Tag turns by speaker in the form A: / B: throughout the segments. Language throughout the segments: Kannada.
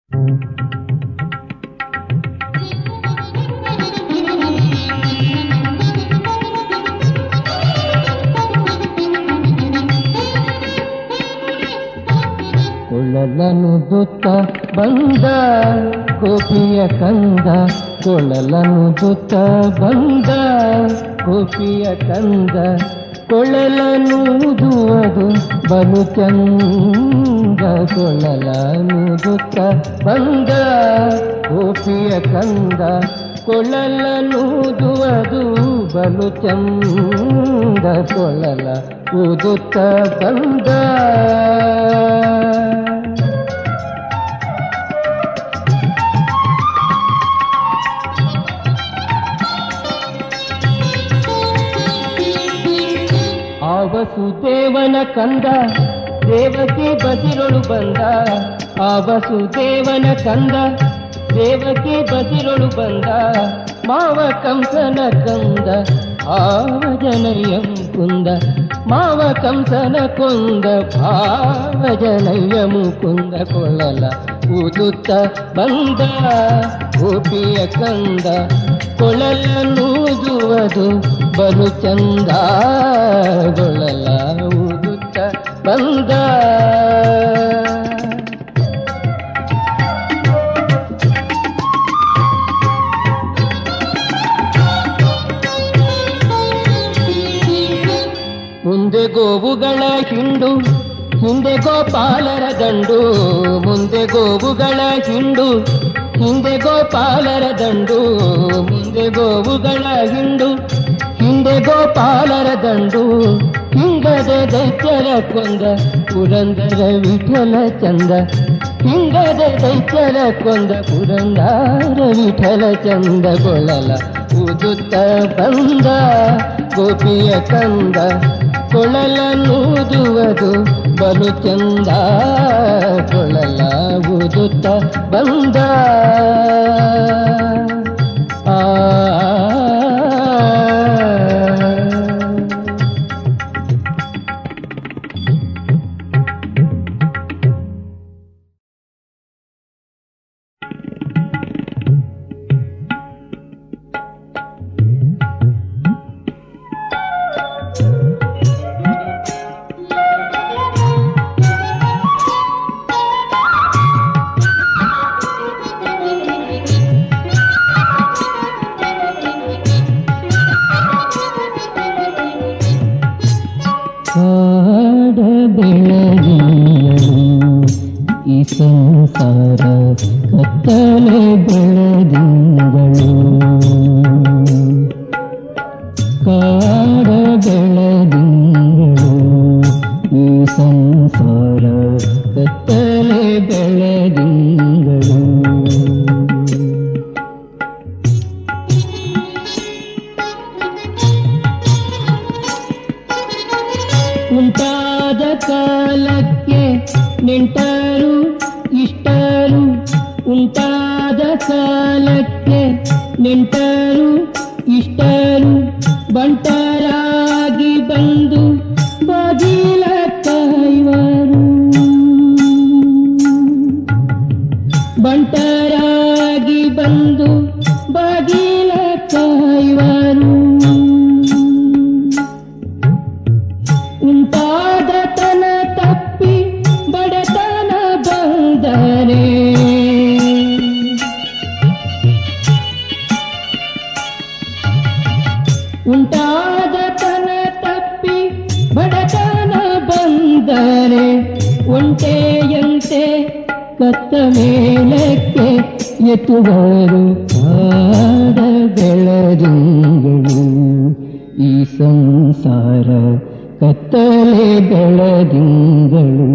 A: ಕೊಳಲನು ದುತ್ತ ಬಂದ ಗೋಪಿಯ ಕಂದ ಕೊಳಲನು ದುತ್ತ ಬಂದ ಗೋಪಿಯ ಕಂದ ಕೊಳಲನುದುವುದು ಬಲು ಚಂದ ಕೊಳಲನುದುತ್ತ ಬಂದ ಗೋಪಿಯ ಕಂದ ಕೊಳಲನುದುವುದು ಬಲು ಚಂದ ಕೊಳಲ ಊದುತ್ತ ಬಂದ ಆ ವಸುದೇವನ ಕಂದ ದೇವಕಿ ಬದಿರೊಳು ಬಂದ ಆ ವಸುದೇವನ ಕಂದ ದೇವಕಿ ಬದಿರೊಳು ಬಂದ ಮಾವ ಕಂಸನ ಕಂದ ಭಾವ ಜನಯ್ಯಂ ಕುಂದ ಮಾವ ಕಂಸನ ಕೊಂದ ಭಾವ ಜನಯ್ಯ ಮುಕುಂದ ಕೊಳಲ ಊದುತ್ತ ಬಂದ ಗೋಪಿಯ ಕಂದ ಕೊಳಲನ್ನೂದುವುದು ಬಲು ಚಂದ ಗೊಳಲ ಊದುತ್ತ ಬಂದ ಮುಂದೆ ಗೋವುಗಳ ಹಿಂಡು ಹಿಂದೆ ಗೋಪಾಲರ ದಂಡು ಮುಂದೆ ಗೋವುಗಳ ಹಿಂಡು ಹಿಂದೆ ಗೋಪಾಲರ ದಂಡು ಮುಂದೆ ಗೋವುಗಳ ಹಿಂಡು ಹಿಂದೆ ಗೋಪಾಲರ ದಂಡು ಹಿಂಗದ ದೈತ್ಯರ ಕೊಂದ ಪುರಂದರ ವಿಠಲ ಚಂದ ಹಿಂಗದ ದೈತ್ಯರ ಕೊಂದ ಪುರಂದರ ವಿಠಲ ಚಂದ ಗೊಳಲ ಊದುತ್ತ ಬಂದ ಗೋಪಿಯ ಕಂದ ಕೊಳಲನ್ನೂದುವುದು ಬಲು ಚಂದ ಕೊಳಲ ಊದುತ್ತ ಬಂದ ಆ ಕಾಡ ಬೆಳಗಿಯಲು ಈ ಸಂಸಾರ ಕತ್ತಲೆ ಬೆಳದಿಂಗಳು ಕಾಡ ಬೆಳದಿಂಗಳು ಈ ಸಂಸಾರ ಕತ್ತಲೆ ಬೆಳದಿಂಗಳು ಉಂಟಾದ ಕಾಲಕ್ಕೆ ನೆಂಟರು ಇಷ್ಟರು ಉಂಟಾದ ಕಾಲಕ್ಕೆ ನೆಂಟರು ಇಷ್ಟರು ಬಂಟರಾಗಿ ಬಂದು ಬಾಗಿಲ ಕಾಯುವರು ಬಂಟರಾಗಿ ಬಂದು ಬಾಗಿಲ ಕಾಯುವರು ಉಂಟಾದ ತನ ತಪ್ಪಿ ಬಡತನ ಬಂದರೆ ಉಂಟಾದ ತನ ತಪ್ಪಿ ಬಡತನ ಬಂದರೆ ಒಂಟೆಯಂತೆ ಕತ್ತ ಮೇಲಕ್ಕೆ ಎತ್ತುವರು ಕಾಡ ಬೆಳದಿಂಗಳು ಈ ಸಂಸಾರ ಕತ್ತಲೆ ಬೆಳದಿಂಗಳು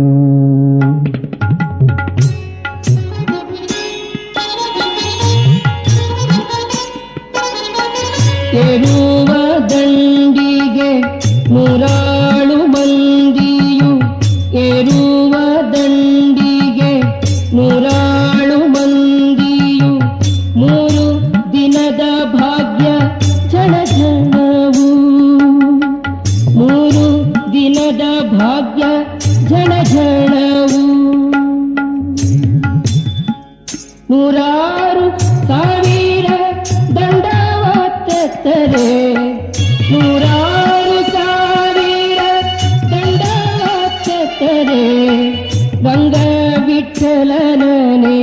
A: ತೆರುವ ದಂಡಿಗೆ ನೂರಾಳು ಮಂದಿಯು ಏರುವ ದಂಡಿಗೆ ನೂರಾಳು ಮಂದಿಯು ಮೂರು ದಿನದ ಭಾಗ್ಯ ಕ್ಷಣ ಕ್ಷಣವು ಮೂರು ದಿನದ ಭಾಗ್ಯ ಝಣ ಝಣವು ವಿಠಲನೇ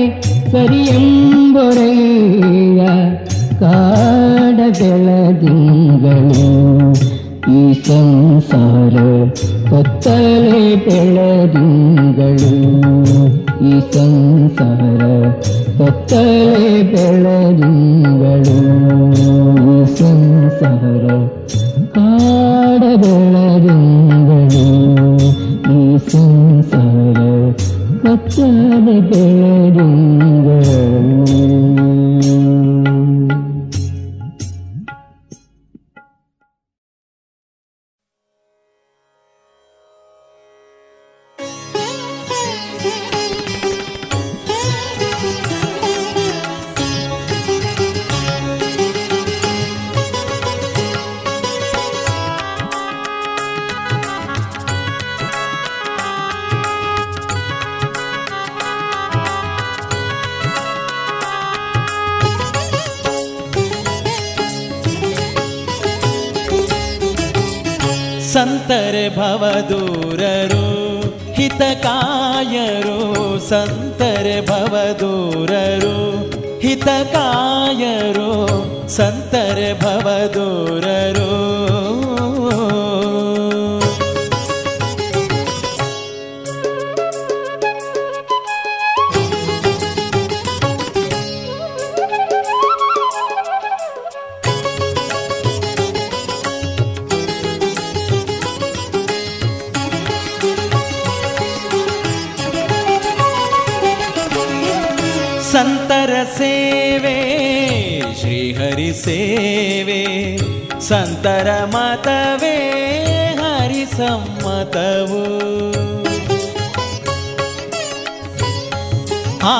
A: ಸರಿಯಂಬೊರೆಯ ಕಾಡ ಬೆಳದಿಂಗಳು ಈ ಸಂಸಾರ ಕತ್ತಲೆ ಬೆಳದಿಂಗಳು ಈ ಸಂಸಾರ ಕತ್ತಲೆ ಬೆಳದಿಂಗಳು ಈ ಸಂಸಾರ ಕಾಡ ಬೆಳದಿಂಗಳು ಈ ಸಂಸಾರ ಕತ್ತಲೆ ಬೆಳದಿಂಗಳು
B: ಸಂತರೆ ಭವದೂರರು ಹಿತಕಾಯರು ಸಂತರೆ ಭವದೂರರು ಹಿತಕಾಯರು ಸಂತರೆ ಭವದೂರರು ಸಂತರ ಸೇವೆ ಶ್ರೀಹರಿ ಸೇವೆ ಸಂತರ ಮತವೇ ಹರಿ ಸಮ್ಮತವು ಆ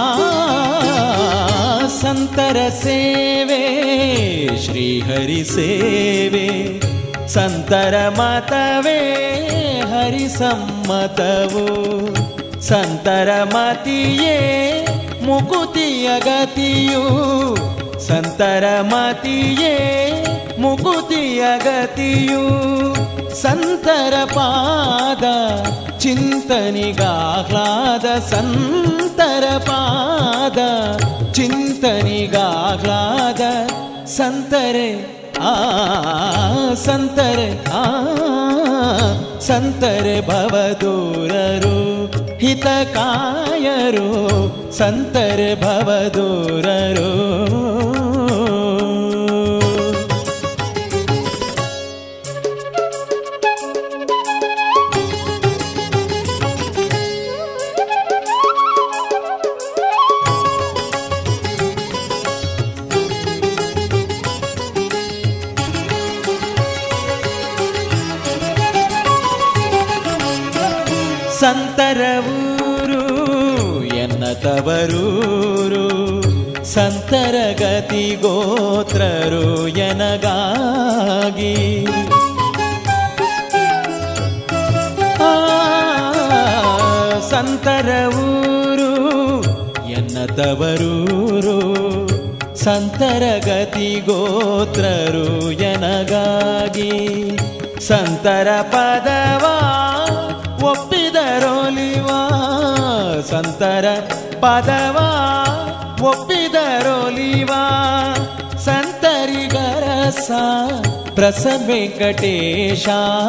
B: ಸಂತರ ಸೇವೆ ಶ್ರೀಹರಿ ಸೇವೆ ಸಂತರ ಮತವೇ ಹರಿ ಸಮ್ಮತವು ಸಂತರ ಮತಿಯೇ ಮುಕುತಿಯ ಗತಿಯು ಸಂತರ ಮತಿಯೇ ಮುಕುತಿಯ ಗತಿಯು ಸಂತರ ಪಾದ ಚಿಂತನಿಗಾಹ್ಲಾದ ಸಂತರ ಪಾದ ಚಿಂತನಿಗಾಹ್ಲಾದ ಸಂತರೆ ಆ ಸಂತರೆ ಆ ಸಂತರೆ ಭವದೂರರು ಹಿತಕಾಯರು ಸಂತರೆ ಭವದೂರರು ಸಂತರ ಊರು ಎನ್ನ ತವರೂರು ಸಂತರ ಗತಿ ಗೋತ್ರರು ಎನಗಾಗಿ ಆ, ಸಂತರ ಊರು ಎನ್ನ ತವರೂರು ಸಂತರ ಗತಿ ಗೋತ್ರರು ಎನಗಾಗಿ ಸಂತರ ಪದವಾ ಒಪ್ಪಿದರೋಲಿವಾ ಸಂತರ ಪದವಾ ಒಪ್ಪಿದರೋಲಿವಾ ಸಂತರಿಗರಸ ಪ್ರಸನ್ನ ವೆಂಕಟೇಶ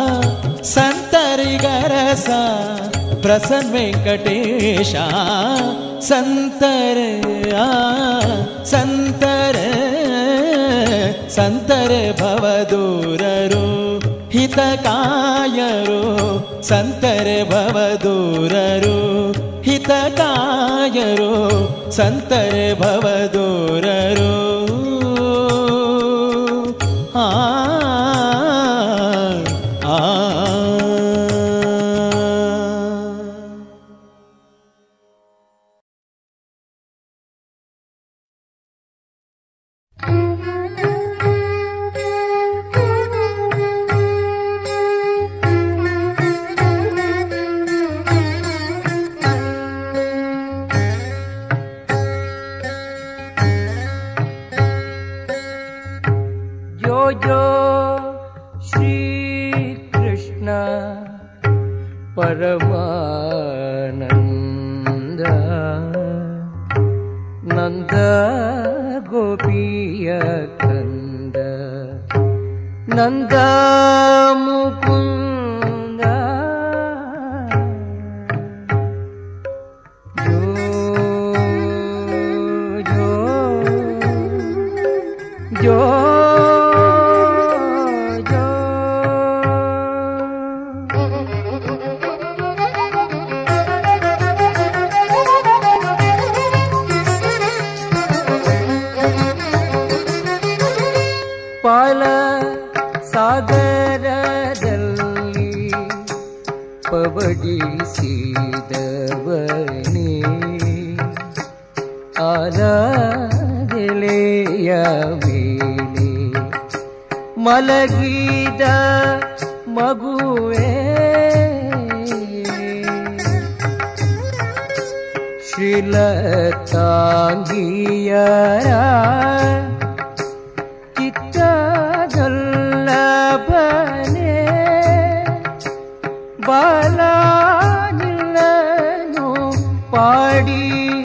B: ಸಂತರಿಗರಸ ಪ್ರಸನ್ನ ವೆಂಕಟೇಶ ಸಂತರ ಆ, ಸಂತರ ಸಂತರ ಭವದೂರರು ಹಿತಕಾಯರು ಸಂತರೆ ಭವದೂರರು ಹಿತಕಾಯರು ಸಂತರೆ ಭವದೂರರು ಆ ಆ
C: Thank you.
A: ನಂದ ಗೋಪಿಯ ಕಂದ ನಂದ ಮುಕುಂದ ಜೋ ಜೋ ಜೋ ಜೋ ಪಾಲ ಸಾಗರದಲ್ಲಿ ಪಬಡಿಸಿದವನೇ ಆಲಗೆಲೆಯ ಮೇಲೆ ಮಲಗಿದ ಮಗುವೇ ಶ್ರೀಲತಾಂಗಿಯರ ಚಿತ್ತದಲ್ಲಭನೆ ಬಾಲನಿಲ್ಲನು ಪಾಡಿ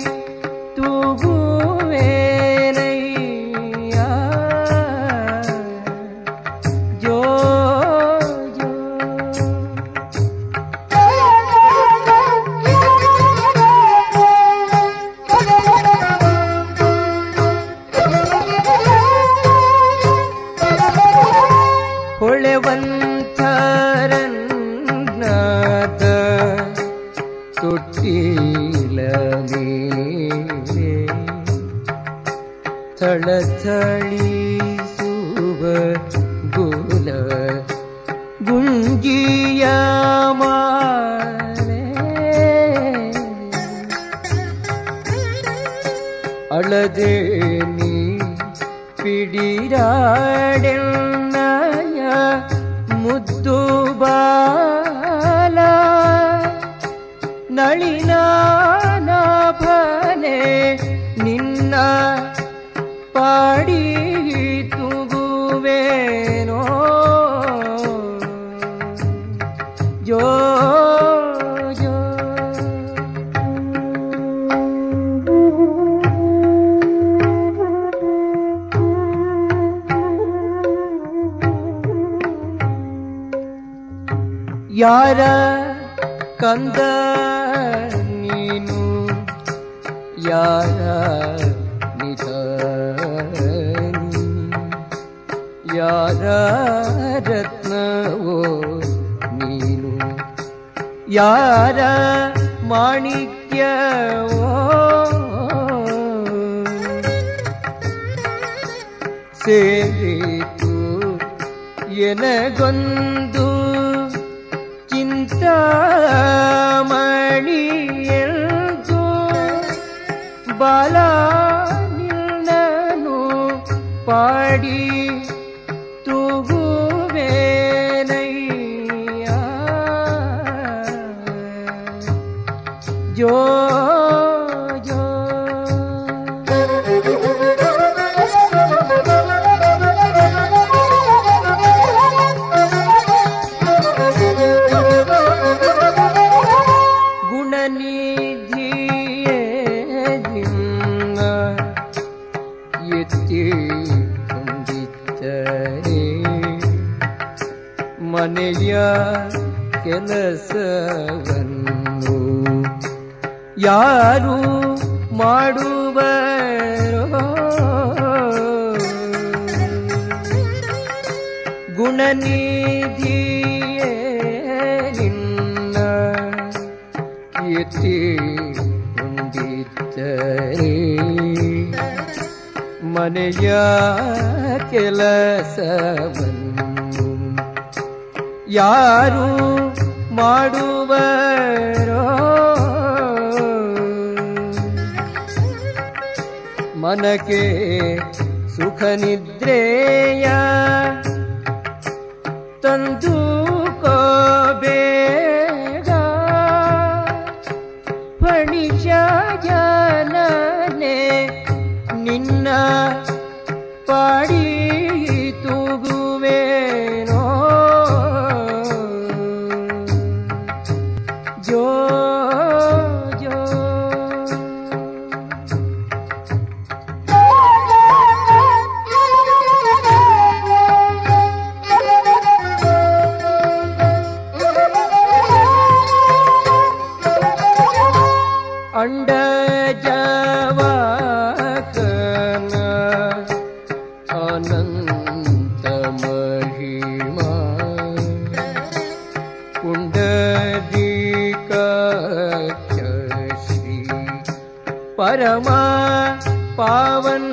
A: ತೂಗುವೇನಯ್ಯ ಜೋ ಜೋ ಹೊಳೆವಂತರನ್ನಾದ ತೊಟ್ಟಿಲ ಮೇಲೆ ಥಳಥಳಿಸುವ ಗುಲ ಗುಂಜಿಯ ಮಾಲೆ ಅಳದೆ ನೀ ಪಿಡಿರಾಡೆನ್ನಯ ಮುದ್ದು ಬಾಲ ನಳಿನಾಭನೆ ನಿನ್ನ ಪಾಡಿ ತುಗುವೇನೋ ಜೋ ಜೋ ಯಾರ ಕಂದ ನೀನು ಯಾರ ನಿಧಾನಿ ಯಾರ ರತ್ನವೋ ನೀನು ಯಾರ ಮಾಣಿಕ್ಯವೋ ಸೇರಿತು ಎನಗೊಂದು ಚಿಂತಾಮಣಿಯಲ್ದು ಬಾಲ ನಿನ್ನನು ಪಾಡಿ ತೂಗುವೇನಯ್ಯ ಜೋ ಜೋ ಗುಣನಿಧಿಯೇ ನಿನ್ನ ಎತ್ತಿ ಹೊಂದಿದ್ದರೆ ಮನೆಯ ಕೆಲಸವನ್ನು ಯಾರು ಮಾಡುವರೋ ಗುಣನಿಧಿಯೇ ನಿನ್ನ ಎತ್ತಿ ಹೊಂದಿದ್ದರೆ ಮನೆಯ ಕೆಲಸವನ್ನು ಯಾರು ಮಾಡುವರೋ ಮನಕ್ಕೆ ಸುಖ ನಿದ್ರೆಯ ತಂದು ಬೇಗ ಫಣಿಷ ಜನನೆ ನಿನ್ನ ಪಾಡಿ ತೂಗುವೇನೋ ಜೋ ಜೋ ಜವಾಕನ ಅನಂತ ಮಹಿಮಾ ಪುಂಡರೀಕಾಕ್ಷ ಶ್ರೀ ಪರಮ ಪಾವನ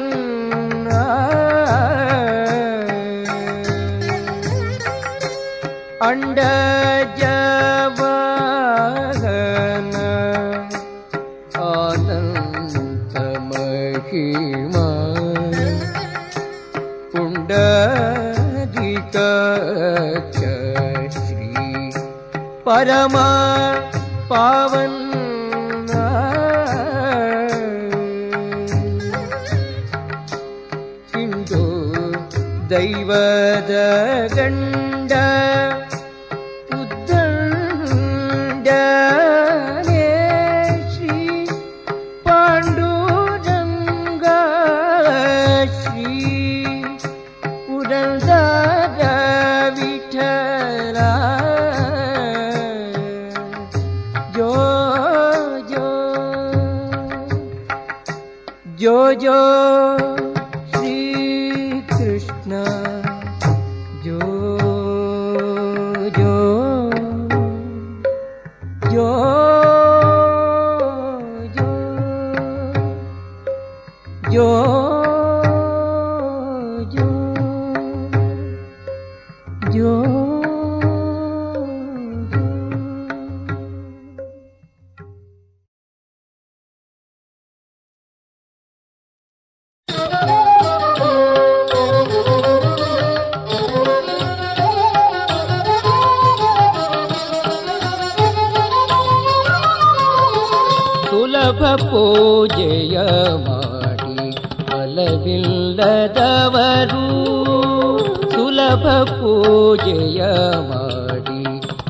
A: ಅಂಡ ಜವಾಗನ ಆನಂತ ಮಹಿಮಾ ಪುಂಡರೀಕಾಕ್ಷ ಶ್ರೀ ಪರಮ ಪಾವನ ಇಂದು ದೈವದ ಗಂಡ ಉದ್ದಂಡನೇ ಶ್ರೀ ಪಾಂಡುರಂಗ ಶ್ರೀ ಪುರಂದರ ವಿಠಲ ಜೋ ಜೋ ಜೋ ಜೋ ಶ್ರೀ ಕೃಷ್ಣ ಜೋ ಜೋ ಜೋ ಜೋ ಜೋ ಜೋ ಜೋ ಸುಲಭ ಪೂಜೆಯ ಮಾಡಿ ಫಲವಿಲ್ಲದವರು ಸುಲಭ ಪೂಜೆಯ ಮಾಡಿ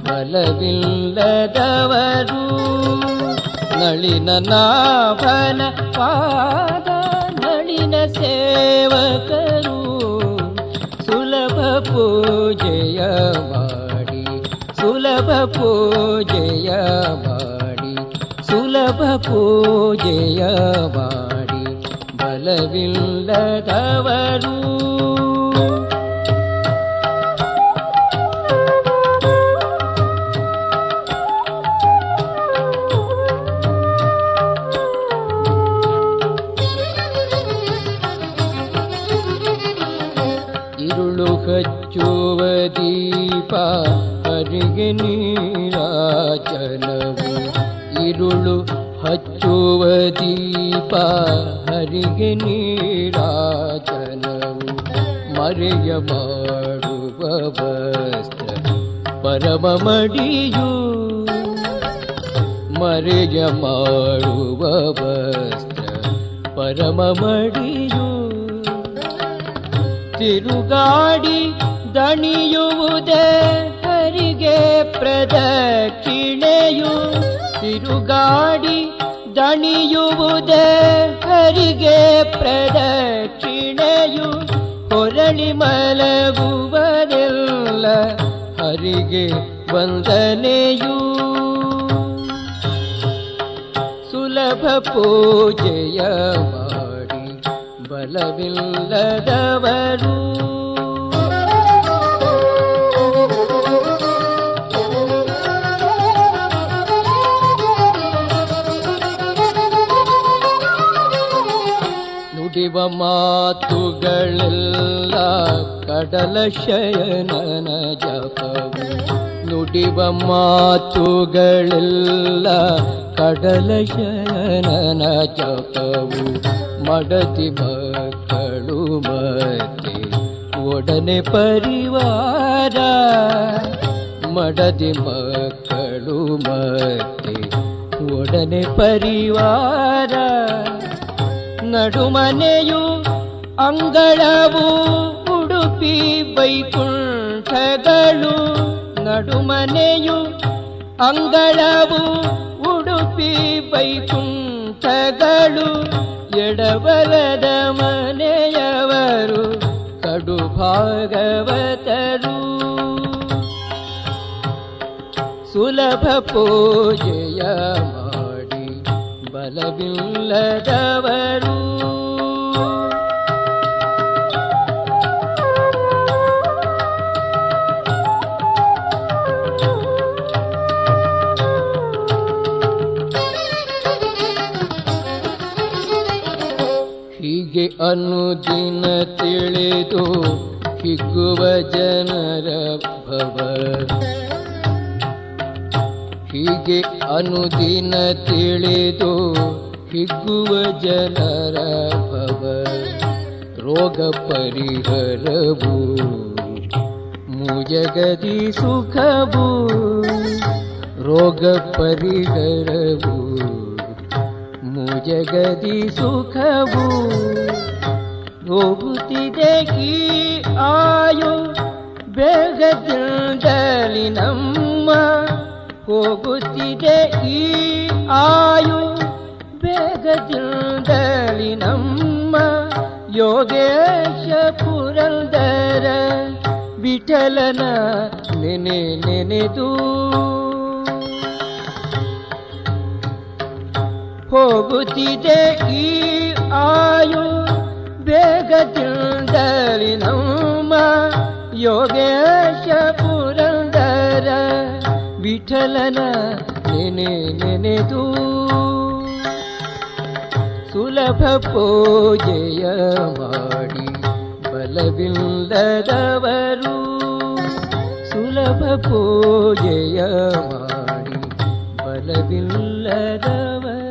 A: ಫಲವಿಲ್ಲದವರು ನಳಿನ ನಾಭನ ಪಾದ ನಳಿನ ಸೇವಕರು ಸುಲಭ ಪೂಜೆಯ ಮಾಡಿ ಸುಲಭ ಪೂಜೆಯ ಮಾಡಿ ಸುಲಭ ಪೂಜೆಯ ಮಾಡಿ ಬಲವಿಲ್ಲದವರು ഇരുളു ಹಚ್ಚುವ ದೀಪ ಹರಿಗೆ ನೀರಾಜನವು ഇരുಳು ಹಚ್ಚುವ ದೀಪ ಹರಿಗೆ ನೀರಾಜನವು ಮರೆಯ ಮಾಡುವ ವಸ್ತ್ರ ಪರಮ ಮಡಿಯು ಮರೆಯ ಮಾಡುವ ವಸ್ತ್ರ ಪರಮ ಮಡಿಯು ತಿರುಗಾಡಿ ದಣಿಯುವುದೇ ಹರಿಗೆ ಪ್ರದಕ್ಷಿಣೆಯು ತಿರುಗಾಡಿ ದಣಿಯುವುದೇ ಹರಿಗೆ ಪ್ರದಕ್ಷಿಣೆಯು ಹೊರಳಿ ಮಲಗುವುದೆಲ್ಲ ಹರಿಗೆ ವಂದನೆಯು ಸುಲಭ ಪೂಜೆಯ ಮಾಡಿ ಬಲವಿಲ್ಲದವರು ನುಡಿವ ಮಾತುಗಳೆಲ್ಲ ಕಡಲ ಶಯನನ ಜಪವು ನುಡಿವ ಮಾತುಗಳೆಲ್ಲ ಕಡಲ ಶಯನನ ಜಪವು ಮಡದಿ ಮಕ್ಕಳು ಮತ್ತೆ ಒಡನೆ ಪರಿವಾರ ಮಡದಿ ಮಕ್ಕಳು ಮತ್ತೆ ಒಡನೆ ಪರಿವಾರ ನಡುಮನೆಯು ಅಂಗಳವು ಉಡುಪಿ ವೈಕುಂಠಗಳು ನಡುಮನೆಯು ಅಂಗಳವು ಉಡುಪಿ ವೈಕುಂಠಗಳು ಎಡಬಲದ ಮನೆಯವರು ಕಡು ಭಾಗವತರು ಸುಲಭ ಪೂಜೆಯ ಮಾಡಿ ಬಲವಿಲ್ಲದವರು ಬಲವಿಲ್ಲದವರು ಹೀಗೆ ಅನುದಿನ ತಿಳಿದು ಹಿಗ್ಗುವ ಜನರ ಭವ ಹೀಗೆ ಅನುದಿನ ತಿಳಿದು ಹಿಗ್ಗುವ ಜನರ ಭವ ರೋಗ ಪರಿಹರವು ಮುಜಗದಿ ಸುಖವು ರೋಗ ಪರಿಹರವು ಮುಜಗದಿ ಸುಖವು ಹೋಗುತ್ತಿದೆ ಈ ಆಯು ಬೇಗದಿಂದಲಿ ನಮ್ಮ ಹೋಗುತ್ತಿದೆ ಈ ಆಯು ಬೇಗದಿಂದಲಿ ನಮ್ಮ ಯೋಗೇಶ ಪುರಂದರ ವಿಠಲನ ನೆನೆ ನೆನೆದು ಹೋಗುತ್ತಿದೆ ಈ ಆಯು ಬೇಗದಿಂದಲಿ ನಮ್ಮ ಯೋಗೇಶ ಪುರಂದರ ವಿಠಲನ ನೆನೆ ನೆನೆದು ಸುಲಭ ಪೂಜೆಯ ಮಾಡಿ ಬಲವಿಲ್ಲದವರು ಸುಲಭ ಪೂಜೆಯ ಮಾಡಿ ಬಲವಿಲ್ಲದವರು